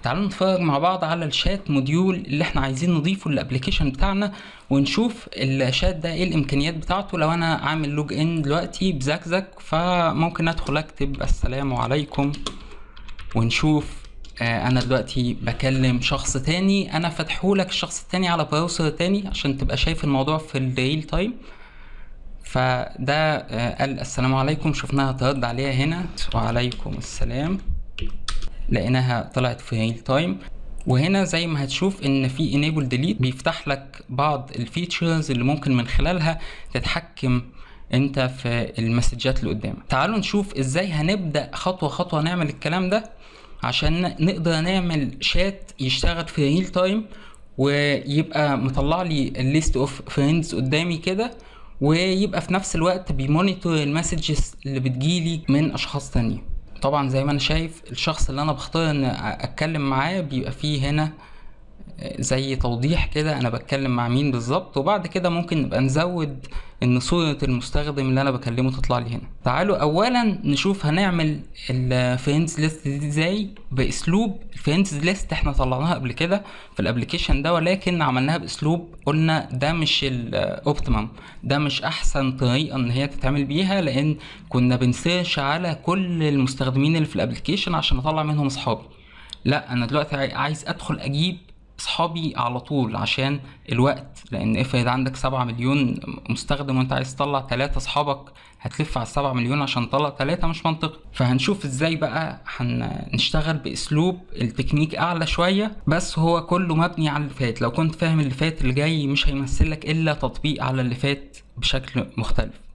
تعالوا نتفرج مع بعض على الشات موديول اللي احنا عايزين نضيفه للابلكيشن بتاعنا ونشوف الشات ده ايه الامكانيات بتاعته لو انا عامل لوج ان دلوقتي بزكزك فممكن ادخل اكتب السلام عليكم ونشوف آه انا دلوقتي بكلم شخص تاني انا فاتحهولك الشخص التاني على براوسر تاني عشان تبقى شايف الموضوع في الريل تايم فده آه قال السلام عليكم شفناها ترد عليها هنا وعليكم السلام لقيناها طلعت في ريل تايم وهنا زي ما هتشوف ان في enable delete بيفتح لك بعض الفيتشرز اللي ممكن من خلالها تتحكم انت في المسجات اللي قدامك تعالوا نشوف ازاي هنبدا خطوه خطوه نعمل الكلام ده عشان نقدر نعمل شات يشتغل في ريل تايم ويبقى مطلع لي الليست اوف فريندز قدامي كده ويبقى في نفس الوقت بيمونيتور المسجز اللي بتجيلي من اشخاص تانية طبعا زي ما انا شايف الشخص اللي انا بختار ان اتكلم معاه بيبقى فيه هنا زي توضيح كده انا بتكلم مع مين بالظبط وبعد كده ممكن نبقى نزود ان صورة المستخدم اللي انا بكلمه تطلع لي هنا تعالوا اولا نشوف هنعمل الفريندز ليست دي ازاي باسلوب الفريندز ليست احنا طلعناها قبل كده في الابلكيشن ده ولكن عملناها باسلوب قلنا ده مش الاوبتيمم ده مش احسن طريقة ان هي تتعمل بيها لان كنا بنسيرش على كل المستخدمين اللي في الابلكيشن عشان اطلع منهم اصحابي لا انا دلوقتي عايز ادخل اجيب اصحابي على طول عشان الوقت لان افرض عندك سبعة مليون مستخدم وانت عايز تطلع تلاتة اصحابك هتلف على السبعة مليون عشان تطلع تلاتة مش منطقي فهنشوف ازاي بقى هنشتغل باسلوب التكنيك اعلى شوية بس هو كله مبني على اللي فات لو كنت فاهم اللي فات اللي جاي مش هيمثلك الا تطبيق على اللي فات بشكل مختلف